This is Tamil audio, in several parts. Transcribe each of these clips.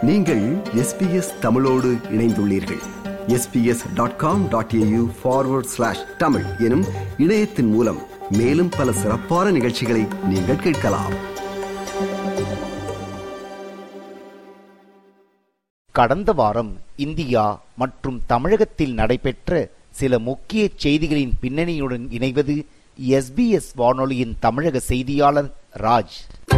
நீங்கள் எஸ்பிஎஸ் தமிழோடு இணைந்துள்ளீர்கள் SBS dot com dot AU forward slash Tamil எனும் இணையத்தின் மூலம் மேலும் பல சிறப்பான நிகழ்ச்சிகளை நீங்கள் கேட்கலாம் கடந்த வாரம் இந்தியா மற்றும் தமிழகத்தில் நடைபெற்ற சில முக்கிய செய்திகளின் பின்னணியுடன் இணைவது எஸ்பிஎஸ் வானொலியின் தமிழக செய்தியாளர் ராஜ்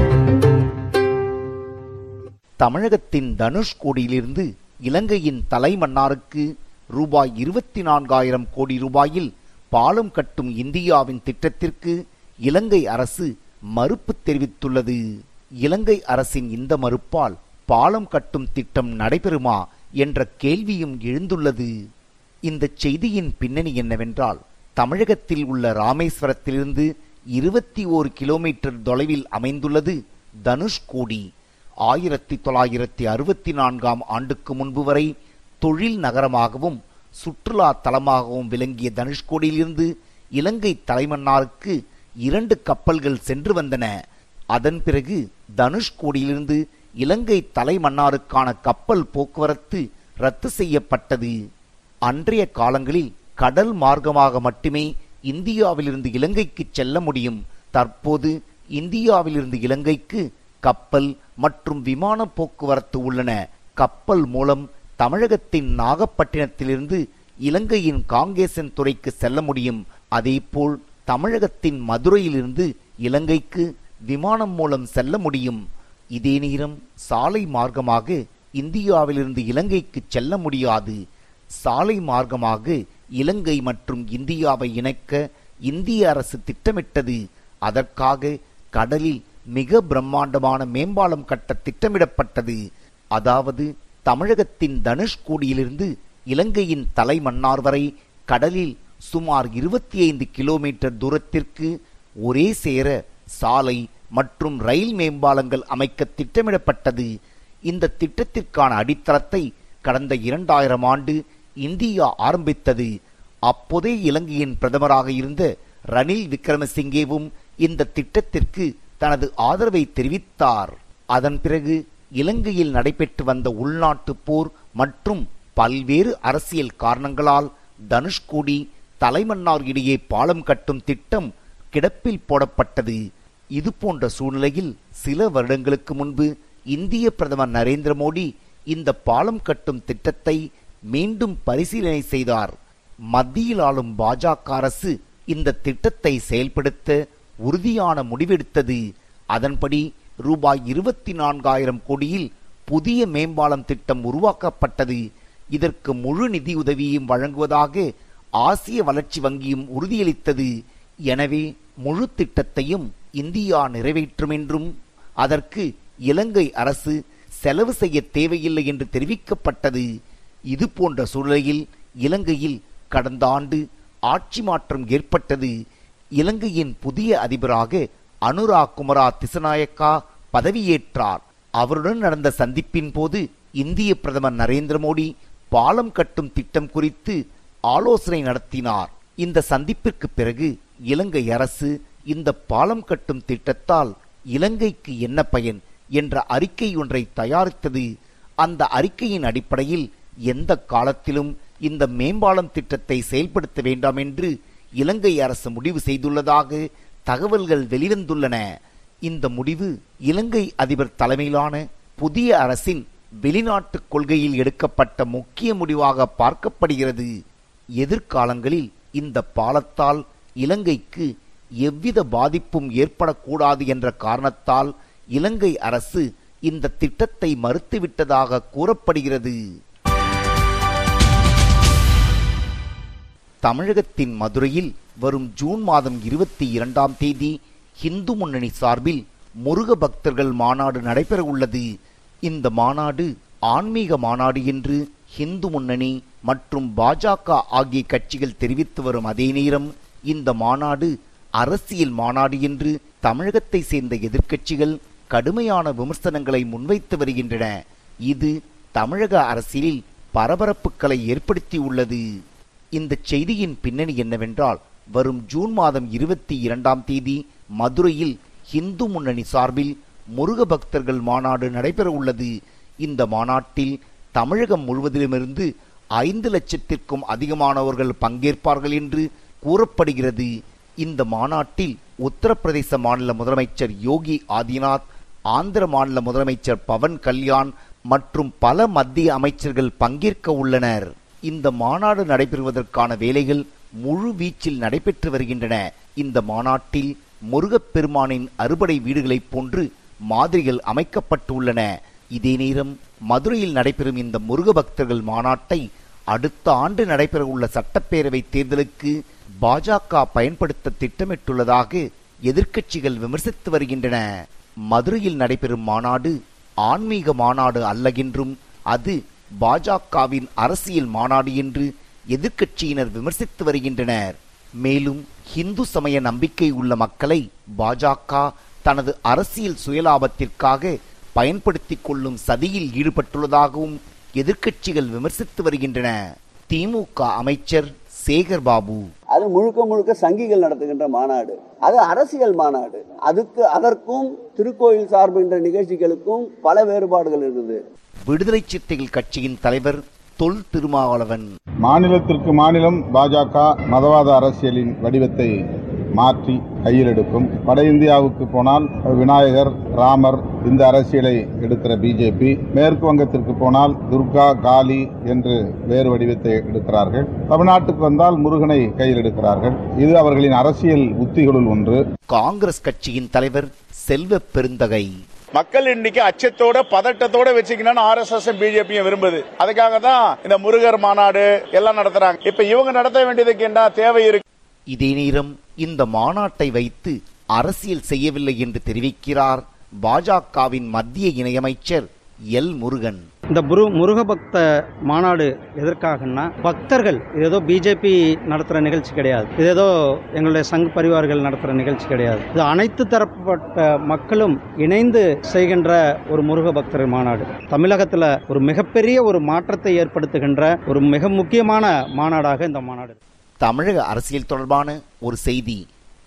தமிழகத்தின் தனுஷ்கோடியிலிருந்து இலங்கையின் தலைமன்னாருக்கு ரூபாய் இருபத்தி நான்காயிரம் கோடி ரூபாயில் பாலம் கட்டும் இந்தியாவின் திட்டத்திற்கு இலங்கை அரசு மறுப்பு தெரிவித்துள்ளது இலங்கை அரசின் இந்த மறுப்பால் பாலம் கட்டும் திட்டம் நடைபெறுமா என்ற கேள்வியும் எழுந்துள்ளது இந்த செய்தியின் பின்னணி என்னவென்றால் தமிழகத்தில் உள்ள ராமேஸ்வரத்திலிருந்து இருபத்தி ஓரு கிலோமீட்டர் தொலைவில் அமைந்துள்ளது தனுஷ்கோடி ஆயிரத்தி தொள்ளாயிரத்தி அறுபத்தி நான்காம் ஆண்டுக்கு முன்பு வரை தொழில் நகரமாகவும் சுற்றுலா தலமாகவும் விளங்கிய தனுஷ்கோடியிலிருந்து இலங்கை தலைமன்னாருக்கு இரண்டு கப்பல்கள் சென்று வந்தன அதன் பிறகு தனுஷ்கோடியிலிருந்து இலங்கை தலைமன்னாருக்கான கப்பல் போக்குவரத்து ரத்து செய்யப்பட்டது அன்றைய காலங்களில் கடல் மார்க்கமாக மட்டுமே இந்தியாவிலிருந்து இலங்கைக்கு செல்ல முடியும் தற்போது இந்தியாவிலிருந்து இலங்கைக்கு கப்பல் மற்றும் விமான போக்குவரத்து உள்ளன கப்பல் மூலம் தமிழகத்தின் நாகப்பட்டினத்திலிருந்து இலங்கையின் காங்கேசன் துறைக்கு செல்ல முடியும் அதேபோல் தமிழகத்தின் மதுரையிலிருந்து இலங்கைக்கு விமானம் மூலம் செல்ல முடியும் இதே நேரம் சாலை மார்க்கமாக இந்தியாவிலிருந்து இலங்கைக்கு செல்ல முடியாது சாலை மார்க்கமாக இலங்கை மற்றும் இந்தியாவை இணைக்க இந்திய அரசு திட்டமிட்டது அதற்காக கடலில் மிக பிரம்மாண்டமான மேம்பாலம் கட்ட திட்டமிடப்பட்டது அதாவது தமிழகத்தின் தனுஷ்கோடியிலிருந்து இலங்கையின் தலைமன்னார் வரை கடலில் சுமார் இருபத்தி ஐந்து கிலோமீட்டர் தூரத்திற்கு ஒரே சேர சாலை மற்றும் ரயில் மேம்பாலங்கள் அமைக்க திட்டமிடப்பட்டது இந்த திட்டத்திற்கான அடித்தளத்தை கடந்த இரண்டாயிரம் ஆண்டு இந்தியா ஆரம்பித்தது அப்போதே இலங்கையின் பிரதமராக இருந்த ரணில் விக்ரமசிங்கேவும் இந்த திட்டத்திற்கு தனது ஆதரவை தெரிவித்தார் அதன் பிறகு இலங்கையில் நடைபெற்று வந்த உள்நாட்டு போர் மற்றும் பல்வேறு அரசியல் காரணங்களால் தனுஷ்கோடி தலைமன்னார் இடையே பாலம் கட்டும் திட்டம் கிடப்பில் போடப்பட்டது இது போன்ற சூழ்நிலையில் சில வருடங்களுக்கு முன்பு இந்திய பிரதமர் நரேந்திர மோடி இந்த பாலம் கட்டும் திட்டத்தை மீண்டும் பரிசீலனை செய்தார் மத்தியில் ஆளும் பாஜக அரசு இந்த திட்டத்தை செயல்படுத்த உறுதியான முடிவெடுத்தது அதன்படி ரூபாய் இருபத்தி நான்காயிரம் கோடியில் புதிய மேம்பாலம் திட்டம் உருவாக்கப்பட்டது இதற்கு முழு நிதி உதவியும் வழங்குவதாக ஆசிய வளர்ச்சி வங்கியும் உறுதியளித்தது எனவே முழு திட்டத்தையும் இந்தியா நிறைவேற்றும் என்றும் அதற்கு இலங்கை அரசு செலவு செய்ய தேவையில்லை என்று தெரிவிக்கப்பட்டது இது போன்ற சூழ்நிலையில் இலங்கையில் கடந்த ஆண்டு ஆட்சி மாற்றம் ஏற்பட்டது இலங்கையின் புதிய அதிபராக அனுரா குமரா திசநாயக்கா பதவியேற்றார் அவருடன் நடந்த சந்திப்பின் போது இந்திய பிரதமர் நரேந்திர மோடி பாலம் கட்டும் திட்டம் குறித்து ஆலோசனை நடத்தினார் இந்த சந்திப்பிற்கு பிறகு இலங்கை அரசு இந்த பாலம் கட்டும் திட்டத்தால் இலங்கைக்கு என்ன பயன் என்ற அறிக்கை ஒன்றை தயாரித்தது அந்த அறிக்கையின் அடிப்படையில் எந்த காலத்திலும் இந்த மேம்பாலம் திட்டத்தை செயல்படுத்த வேண்டாம் என்று இலங்கை அரசு முடிவு செய்துள்ளதாக தகவல்கள் வெளிவந்துள்ளன இந்த முடிவு இலங்கை அதிபர் தலைமையிலான புதிய அரசின் வெளிநாட்டு கொள்கையில் எடுக்கப்பட்ட முக்கிய முடிவாக பார்க்கப்படுகிறது எதிர்காலங்களில் இந்த பாலத்தால் இலங்கைக்கு எவ்வித பாதிப்பும் ஏற்படக்கூடாது என்ற காரணத்தால் இலங்கை அரசு இந்த திட்டத்தை மறுத்துவிட்டதாக கூறப்படுகிறது தமிழகத்தின் மதுரையில் வரும் ஜூன் மாதம் இருபத்தி இரண்டாம் தேதி இந்து முன்னணி சார்பில் முருக பக்தர்கள் மாநாடு நடைபெற உள்ளது இந்த மாநாடு ஆன்மீக மாநாடு என்று இந்து முன்னணி மற்றும் பாஜக ஆகிய கட்சிகள் தெரிவித்து வரும் அதே நேரம் இந்த மாநாடு அரசியல் மாநாடு என்று தமிழகத்தை சேர்ந்த எதிர்க்கட்சிகள் கடுமையான விமர்சனங்களை முன்வைத்து வருகின்றன இது தமிழக அரசியலில் பரபரப்புகளை ஏற்படுத்தியுள்ளது இந்த செய்தியின் பின்னணி என்னவென்றால் வரும் ஜூன் மாதம் இருபத்தி இரண்டாம் தேதி மதுரையில் இந்து முன்னணி சார்பில் முருக பக்தர்கள் மாநாடு நடைபெற உள்ளது இந்த மாநாட்டில் தமிழகம் முழுவதிலுமிருந்து ஐந்து லட்சத்திற்கும் அதிகமானவர்கள் பங்கேற்பார்கள் என்று கூறப்படுகிறது இந்த மாநாட்டில் உத்தரப்பிரதேச மாநில முதலமைச்சர் யோகி ஆதிநாத் ஆந்திர மாநில முதலமைச்சர் பவன் கல்யாண் மற்றும் பல மத்திய அமைச்சர்கள் பங்கேற்க உள்ளனர் இந்த மாநாடு நடைபெறுவதற்கான வேலைகள் முழு வீச்சில் நடைபெற்று வருகின்றன இந்த மாநாட்டில் முருகப்பெருமானின் அறுபடை வீடுகளைப் போன்று மாதிரிகள் அமைக்கப்பட்டுள்ளன இதே நேரம் மதுரையில் நடைபெறும் இந்த முருக பக்தர்கள் மாநாட்டை அடுத்த ஆண்டு நடைபெறவுள்ள சட்டப்பேரவை தேர்தலுக்கு பாஜக பயன்படுத்த திட்டமிட்டுள்ளதாக எதிர்க்கட்சிகள் விமர்சித்து வருகின்றன மதுரையில் நடைபெறும் மாநாடு ஆன்மீக மாநாடு அல்ல என்றும் அது பாஜகவின் அரசியல் மாநாடு என்று எதிர்க்கட்சியினர் விமர்சித்து வருகின்றனர் மேலும் இந்து சமய நம்பிக்கை உள்ள மக்களை பாஜக தனது அரசியல் சுயலாபத்திற்காக பயன்படுத்திக் கொள்ளும் சதியில் ஈடுபட்டுள்ளதாகவும் எதிர்க்கட்சிகள் விமர்சித்து வருகின்றன திமுக அமைச்சர் சேகர் பாபு அது முழுக்க முழுக்க சங்கிகள் நடத்துகின்ற மாநாடு அது அரசியல் மாநாடு அதுக்கு அதற்கும் திருக்கோயில் சார்புகின்ற நிகழ்ச்சிகளுக்கும் பல வேறுபாடுகள் இருக்குது விடுதலை சிறுத்தைகள் கட்சியின் தலைவர் தொல் திருமாவளவன் மாநிலத்திற்கு மாநிலம் பாஜக மதவாத அரசியலின் வடிவத்தை மாற்றி கையில் எடுக்கும் வட இந்தியாவுக்கு போனால் விநாயகர் ராமர் இந்த அரசியலை எடுக்கிற பிஜேபி மேற்கு வங்கத்திற்கு போனால் துர்கா காளி என்று வேறு வடிவத்தை எடுக்கிறார்கள் தமிழ்நாட்டுக்கு வந்தால் முருகனை கையில் எடுக்கிறார்கள் இது அவர்களின் அரசியல் உத்திகளுள் ஒன்று காங்கிரஸ் கட்சியின் தலைவர் செல்வ பெருந்தகை மக்கள் இன்னைக்கு அச்சத்தோட பதட்டத்தோட வச்சுக்கணும்னு ஆர் எஸ் எஸ் பிஜேபியும் விரும்புது அதுக்காக தான் இந்த முருகர் மாநாடு எல்லாம் நடத்துறாங்க இப்ப இவங்க நடத்த வேண்டியதுக்கு என்ன தேவை இருக்கு இதே நேரம் இந்த மாநாட்டை வைத்து அரசியல் செய்யவில்லை என்று தெரிவிக்கிறார் பாஜகவின் மத்திய இணையமைச்சர் எல் முருகன் இந்த முரு முருக பக்த மாநாடு எதற்காகன்னா பக்தர்கள் இது ஏதோ பிஜேபி நடத்துகிற நிகழ்ச்சி கிடையாது இது ஏதோ எங்களுடைய சங் பரிவார்கள் நடத்துகிற நிகழ்ச்சி கிடையாது இது அனைத்து தரப்பட்ட மக்களும் இணைந்து செய்கின்ற ஒரு முருக பக்தர் மாநாடு தமிழகத்தில் ஒரு மிகப்பெரிய ஒரு மாற்றத்தை ஏற்படுத்துகின்ற ஒரு மிக முக்கியமான மாநாடாக இந்த மாநாடு தமிழக அரசியல் தொடர்பான ஒரு செய்தி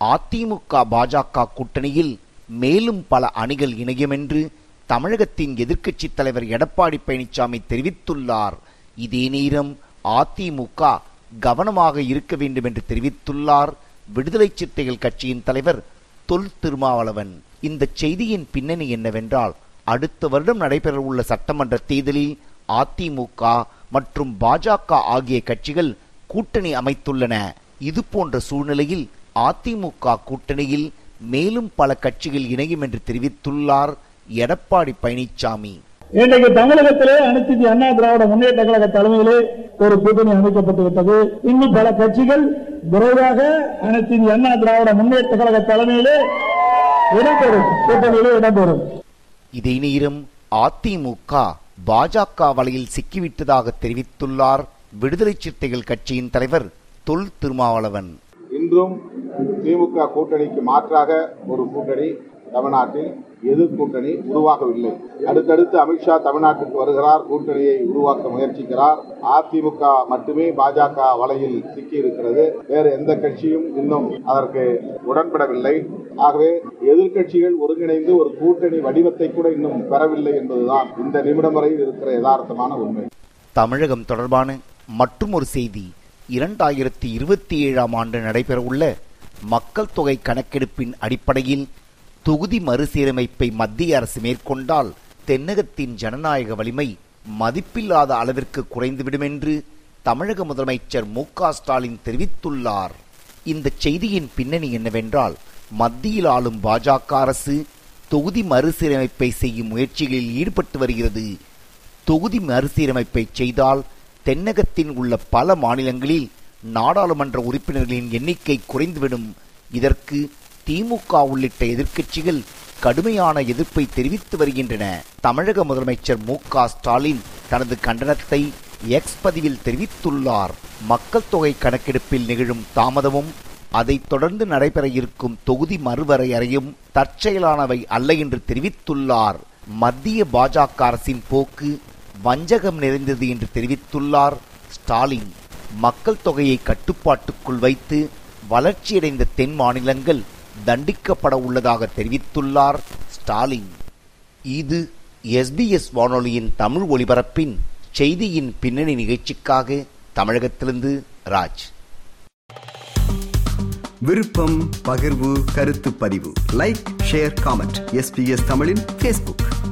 அதிமுக பாஜக கூட்டணியில் மேலும் பல அணிகள் இணையும் என்று தமிழகத்தின் எதிர்க்கட்சித் தலைவர் எடப்பாடி பழனிசாமி தெரிவித்துள்ளார் இதே நேரம் அதிமுக கவனமாக இருக்க வேண்டும் என்று தெரிவித்துள்ளார் விடுதலை சிறுத்தைகள் கட்சியின் தலைவர் தொல் திருமாவளவன் இந்த செய்தியின் பின்னணி என்னவென்றால் அடுத்த வருடம் நடைபெறவுள்ள சட்டமன்ற தேர்தலில் அதிமுக மற்றும் பாஜக ஆகிய கட்சிகள் கூட்டணி அமைத்துள்ளன இது போன்ற சூழ்நிலையில் அதிமுக கூட்டணியில் மேலும் பல கட்சிகள் இணையும் என்று தெரிவித்துள்ளார் எடப்பாடி பழனிசாமி இன்றைக்கு தமிழகத்திலே அனைத்து இந்திய அண்ணா திராவிட முன்னேற்ற கழக தலைமையிலே ஒரு கூட்டணி அமைக்கப்பட்டு விட்டது இன்னும் பல கட்சிகள் விரைவாக அனைத்து இந்திய அண்ணா திராவிட முன்னேற்ற கழக தலைமையிலே இடம்பெறும் கூட்டணியிலே இடம்பெறும் இதே நேரம் அதிமுக பாஜக வலையில் சிக்கிவிட்டதாக தெரிவித்துள்ளார் விடுதலை சிறுத்தைகள் கட்சியின் தலைவர் தொல் திருமாவளவன் இன்றும் திமுக கூட்டணிக்கு மாற்றாக ஒரு கூட்டணி தமிழ்நாட்டில் எதிர் கூட்டணி உருவாகவில்லை அடுத்தடுத்து அமித்ஷா தமிழ்நாட்டுக்கு வருகிறார் கூட்டணியை உருவாக்க முயற்சிக்கிறார் அதிமுக மட்டுமே பாஜக வலையில் சிக்கியிருக்கிறது வேறு எந்த கட்சியும் இன்னும் அதற்கு உடன்படவில்லை ஆகவே எதிர்க்கட்சிகள் ஒருங்கிணைந்து ஒரு கூட்டணி வடிவத்தை கூட இன்னும் பெறவில்லை என்பதுதான் இந்த நிமிடம் வரையில் இருக்கிற யதார்த்தமான உண்மை தமிழகம் தொடர்பான மற்றும் ஒரு செய்தி இரண்டாயிரத்தி இருபத்தி ஏழாம் ஆண்டு நடைபெறவுள்ள மக்கள் தொகை கணக்கெடுப்பின் அடிப்படையில் தொகுதி மறுசீரமைப்பை மத்திய அரசு மேற்கொண்டால் தென்னகத்தின் ஜனநாயக வலிமை மதிப்பில்லாத அளவிற்கு குறைந்துவிடும் என்று தமிழக முதலமைச்சர் மு க ஸ்டாலின் தெரிவித்துள்ளார் இந்த செய்தியின் பின்னணி என்னவென்றால் மத்தியில் ஆளும் பாஜக அரசு தொகுதி மறுசீரமைப்பை செய்யும் முயற்சிகளில் ஈடுபட்டு வருகிறது தொகுதி மறுசீரமைப்பை செய்தால் தென்னகத்தின் உள்ள பல மாநிலங்களில் நாடாளுமன்ற உறுப்பினர்களின் எண்ணிக்கை குறைந்துவிடும் இதற்கு திமுக உள்ளிட்ட எதிர்க்கட்சிகள் கடுமையான எதிர்ப்பை தெரிவித்து வருகின்றன தமிழக முதலமைச்சர் மு க ஸ்டாலின் தனது கண்டனத்தை எக்ஸ் பதிவில் தெரிவித்துள்ளார் மக்கள் தொகை கணக்கெடுப்பில் நிகழும் தாமதமும் அதைத் தொடர்ந்து நடைபெற இருக்கும் தொகுதி மறுவரையறையும் தற்செயலானவை அல்ல என்று தெரிவித்துள்ளார் மத்திய பாஜக அரசின் போக்கு வஞ்சகம் நிறைந்தது என்று தெரிவித்துள்ளார் ஸ்டாலின் மக்கள் தொகையை கட்டுப்பாட்டுக்குள் வைத்து வளர்ச்சியடைந்த தென் மாநிலங்கள் தண்டிக்கப்பட உள்ளதாக தெரிவித்துள்ளார் ஸ்டாலின் இது எஸ்பிஎஸ் வானொலியின் தமிழ் ஒலிபரப்பின் செய்தியின் பின்னணி நிகழ்ச்சிக்காக தமிழகத்திலிருந்து ராஜ் விருப்பம் பகிர்வு கருத்து பதிவு லைக் ஷேர் காமெண்ட் எஸ்பிஎஸ் தமிழின் ஃபேஸ்புக்